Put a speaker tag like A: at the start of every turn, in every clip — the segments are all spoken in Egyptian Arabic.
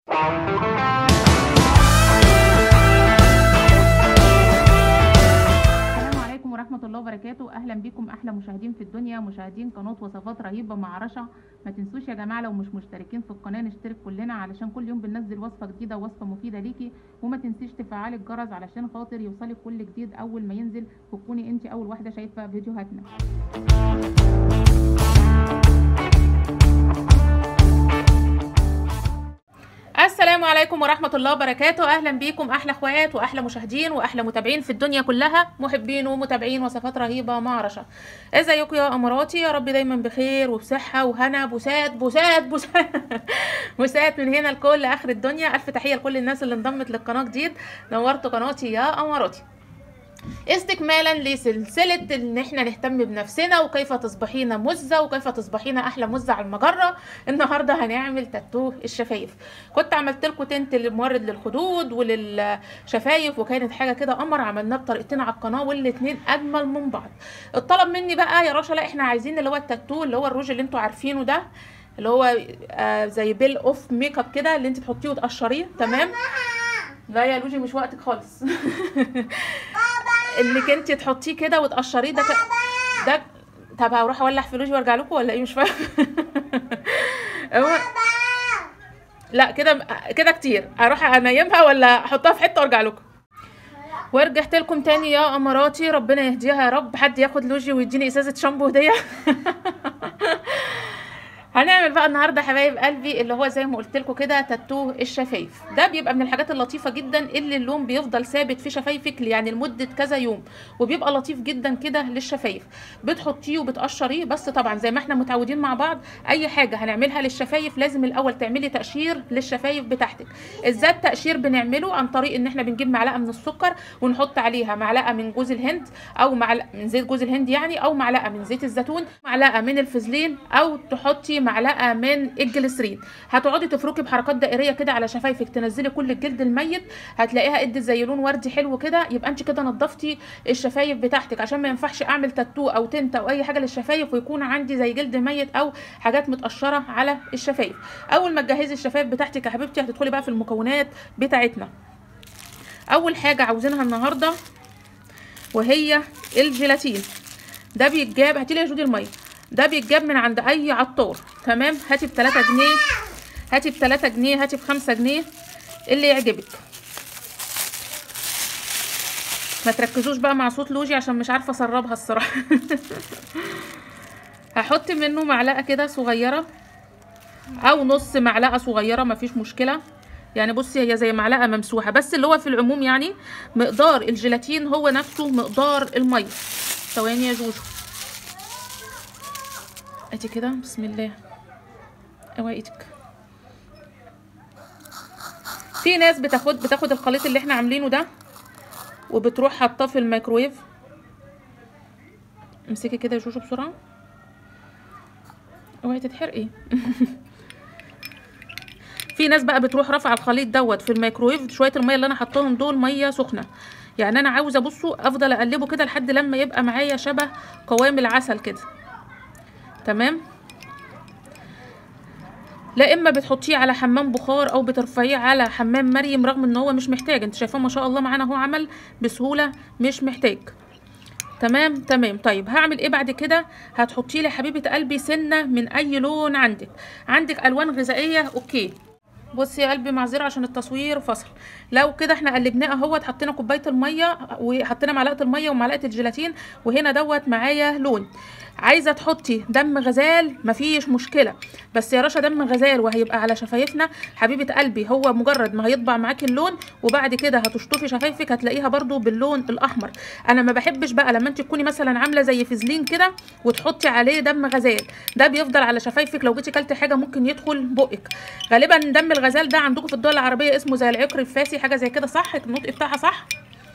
A: السلام عليكم ورحمة الله وبركاته أهلا بكم أحلى مشاهدين في الدنيا مشاهدين قناة وصفات رهيبة مع رشا ما تنسوش يا جماعة لو مش مشتركين في القناة نشترك كلنا علشان كل يوم بننزل وصفة جديدة ووصفة مفيدة ليكي وما تنسيش تفعلي الجرس علشان خاطر يوصلك كل جديد أول ما ينزل وتكوني انت أول واحدة شايفة فيديوهاتنا السلام عليكم ورحمة الله وبركاته أهلا بيكم أحلى أخوات وأحلى مشاهدين وأحلى متابعين في الدنيا كلها محبين ومتابعين وصفات رهيبة مع رشا ازيكم يا أماراتي يا رب دايما بخير وبصحة وهنا بوسات بوسات بوسات بوسات من هنا لكل آخر الدنيا ألف تحية لكل الناس اللي انضمت للقناة جديد نورتوا قناتي يا أماراتي استكمالا لسلسلة ان احنا نهتم بنفسنا وكيف تصبحين مزة وكيف تصبحين احلى مزة على المجرة النهاردة هنعمل تاتو الشفايف كنت عملت لكم تنت المورد للخدود وللشفايف وكانت حاجة كده قمر عملناه بطريقتين على القناة والاتنين اجمل من بعض الطلب مني بقى يا رشا لا احنا عايزين اللي هو التاتو اللي هو الروج اللي انتوا عارفينه ده اللي هو آه زي بيل اوف ميك اب كده اللي انت تحطيه وتقشريه تمام لا يا لوجي مش وقتك خالص انك انت تحطيه كده وتقشريه ده ك... ده طب هروح اولع في لوجي وارجع لكم ولا ايه مش فاهم هو لا كده كده كتير اروح انيمها ولا احطها في حته وارجع لكم ورجعت لكم تاني يا اماراتي ربنا يهديها يا رب حد ياخد لوجي ويديني ازازه شامبو هديه هنعمل بقى النهارده حبايب قلبي اللي هو زي ما قلت لكم كده تاتو الشفايف ده بيبقى من الحاجات اللطيفه جدا اللي اللون بيفضل ثابت في شفايفك يعني لمده كذا يوم وبيبقى لطيف جدا كده للشفايف بتحطيه وبتقشريه بس طبعا زي ما احنا متعودين مع بعض اي حاجه هنعملها للشفايف لازم الاول تعملي تقشير للشفايف بتاعتك ازاي التقشير بنعمله عن طريق ان احنا بنجيب معلقه من السكر ونحط عليها معلقه من جوز الهند او معلقه من زيت جوز الهند يعني او معلقه من زيت الزيتون معلقه من الفازلين او تحطي معلقه من الجليسرين هتقعدي تفركي بحركات دائريه كده على شفايفك تنزلي كل الجلد الميت هتلاقيها ادت زي لون وردي حلو كده يبقى انت كده نضفتي الشفايف بتاعتك عشان ما ينفعش اعمل تاتو او تنت او اي حاجه للشفايف ويكون عندي زي جلد ميت او حاجات متقشره على الشفايف اول ما تجهزي الشفايف بتاعتك يا حبيبتي هتدخلي بقى في المكونات بتاعتنا اول حاجه عاوزينها النهارده وهي الجيلاتين ده بيتجاب هاتي لي يا جودي الميه ده بيتجاب من عند اي عطار تمام هاتي ب 3 جنيه هاتي ب 3 جنيه هاتي ب 5 جنيه اللي يعجبك ما تركزوش بقى مع صوت لوجي عشان مش عارفه اسربها الصراحه هحط منه معلقه كده صغيره او نص معلقه صغيره مفيش مشكله يعني بصي هي زي معلقه ممسوحه بس اللي هو في العموم يعني مقدار الجيلاتين هو نفسه مقدار الميه ثواني يا جوجو ادي كده بسم الله اوعي ايدك في ناس بتاخد بتاخد الخليط اللي احنا عاملينه ده وبتروح حاطاه في الميكرويف امسكي كده يا جوجو بسرعه اوعي تتحرقي في ناس بقى بتروح رافعه الخليط دوت في الميكرويف شويه الميه اللي انا حطاهم دول ميه سخنه يعني انا عاوزه بصوا افضل اقلبه كده لحد لما يبقى معايا شبه قوام العسل كده تمام لا اما بتحطيه على حمام بخار او بترفعيه على حمام مريم رغم ان هو مش محتاج انت شايفاه ما شاء الله معانا هو عمل بسهوله مش محتاج تمام تمام طيب هعمل ايه بعد كده هتحطي لي حبيبه قلبي سنه من اي لون عندك عندك الوان غذائيه اوكي بصي يا قلبي معذره عشان التصوير فصل لو كده احنا قلبناه اهوت حطينا كوبايه الميه وحطينا معلقه الميه ومعلقه الجيلاتين وهنا دوت معايا لون عايزه تحطي دم غزال مفيش مشكله بس يا رشا دم غزال وهيبقى على شفايفنا حبيبه قلبي هو مجرد ما هيطبع معاكي اللون وبعد كده هتشطفي شفايفك هتلاقيها برضو باللون الاحمر انا ما بحبش بقى لما انت تكوني مثلا عامله زي فازلين كده وتحطي عليه دم غزال ده بيفضل على شفايفك لو جيتي كلتي حاجه ممكن يدخل بقك غالبا دم الغزال ده عندكم في الدول العربيه اسمه زي العقر الفاسي حاجه زي كده صح النطق بتاعها صح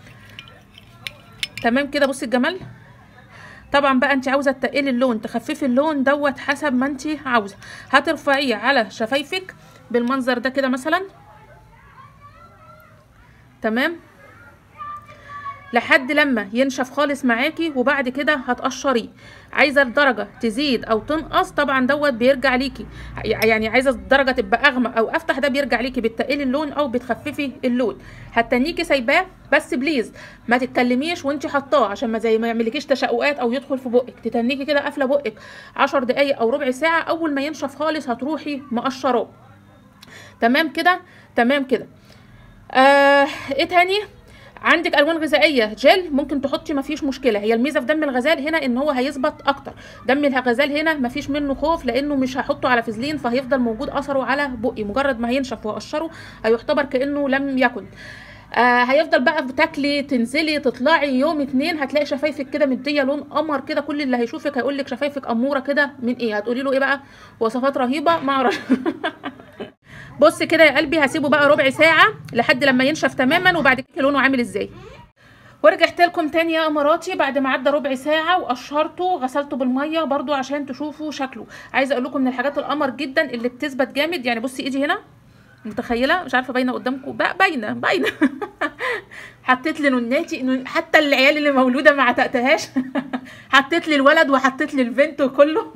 A: تمام كده بصي الجمال طبعا بقى انت عاوزه تقلي اللون تخففي اللون دوت حسب ما انت عاوزه هترفعيه على شفايفك بالمنظر ده كده مثلا تمام لحد لما ينشف خالص معاكي وبعد كده هتقشريه عايزه الدرجه تزيد او تنقص طبعا دوت بيرجع ليكي يعني عايزه الدرجه تبقى اغمق او افتح ده بيرجع ليكي بتقلي اللون او بتخففي اللون هتنيكي سايباه بس بليز ما تتكلميش وانت حطاه عشان ما زي ما يعملكيش تشققات او يدخل في بقك تتنيكي كده قافله بقك 10 دقايق او ربع ساعه اول ما ينشف خالص هتروحي مقشراه تمام كده تمام كده آه ايه تاني عندك الوان غذائيه جل ممكن تحطي مفيش مشكله هي الميزه في دم الغزال هنا ان هو هيثبت اكتر دم الغزال هنا مفيش منه خوف لانه مش هحطه على فازلين فهيفضل موجود اثره على بقي مجرد ما هينشف واقشره هيعتبر كانه لم يكن آه هيفضل بقى بتاكلي تنزلي تطلعي يوم اتنين هتلاقي شفايفك كده مديه لون قمر كده كل اللي هيشوفك هيقول لك شفايفك اموره كده من ايه هتقولي له ايه بقى وصفات رهيبه ما اعرفش بص كده يا قلبي هسيبه بقى ربع ساعه لحد لما ينشف تماما وبعد كده لونه عامل ازاي ورجعت لكم تاني يا اماراتي بعد ما عدى ربع ساعه وقشرته غسلته بالميه برضو عشان تشوفوا شكله عايزه اقول لكم من الحاجات القمر جدا اللي بتثبت جامد يعني بصي ايدي هنا متخيله مش عارفه باينه قدامكم بقى باينه باينه حطيت لي نوناتي حتى العيال اللي مولوده ما عتقتهاش حطيت لي الولد وحطيت لي البنت وكله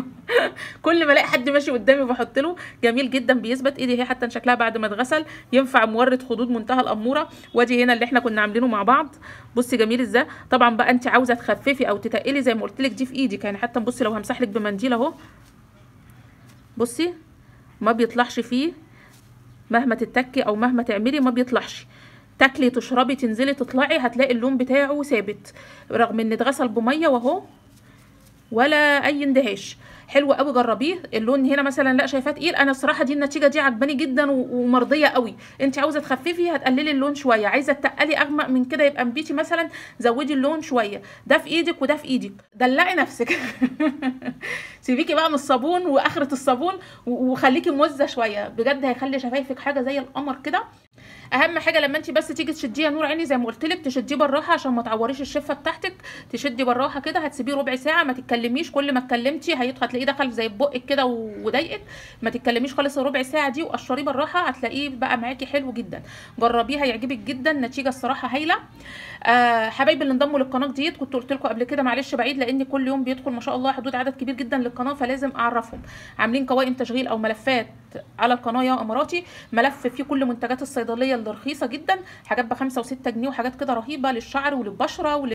A: كل ما الاقي حد ماشي قدامي بحط له جميل جدا بيثبت ايدي هي حتى شكلها بعد ما اتغسل ينفع مورد خدود منتهى الاموره وادي هنا اللي احنا كنا عاملينه مع بعض بصي جميل ازاي طبعا بقى انت عاوزه تخففي او تتقلي زي ما قلت لك دي في ايدك يعني حتى بصي لو همسح لك بمنديل اهو بصي ما بيطلعش فيه مهما تتكي او مهما تعملي ما بيطلعش تاكلي تشربي تنزلي تطلعي هتلاقي اللون بتاعه ثابت رغم ان اتغسل بميه واهو ولا اي اندهاش حلو قوي جربيه اللون هنا مثلا لا شايفاه تقيل انا الصراحه دي النتيجه دي عجباني جدا ومرضيه قوي انت عاوزه تخففي هتقللي اللون شويه عايزه تقلي اغمق من كده يبقى مبيتي مثلا زودي اللون شويه ده في ايدك وده في ايدك دلعي نفسك سيبيكي بقى من الصابون واخره الصابون وخليكي موزه شويه بجد هيخلي شفايفك حاجه زي القمر كده اهم حاجه لما انت بس تيجي تشديها نور عيني زي ما قلت لك تشديه بالراحه عشان ما تعوريش الشفه بتاعتك تشدي بالراحه كده هتسيبيه ربع ساعه ما تتكلميش كل ما اتكلمتي هيدخل هتلاقيه دخل زي بقك كده وضايقك ما تتكلميش خالص الربع ساعه دي وقشريه بالراحه هتلاقيه بقى معاكي حلو جدا جربيه هيعجبك جدا نتيجه الصراحه هايله آه حبايبي اللي انضموا للقناه جديد كنت قلت لكم قبل كده معلش بعيد لان كل يوم بيدخل ما شاء الله حدود عدد كبير جدا للقناه فلازم اعرفهم عاملين قوائم تشغيل او ملفات على القناه يا اماراتي ملف فيه كل منتجات الصيدليه اللي رخيصه جدا حاجات ب 5 و6 جنيه وحاجات كده رهيبه للشعر وللبشره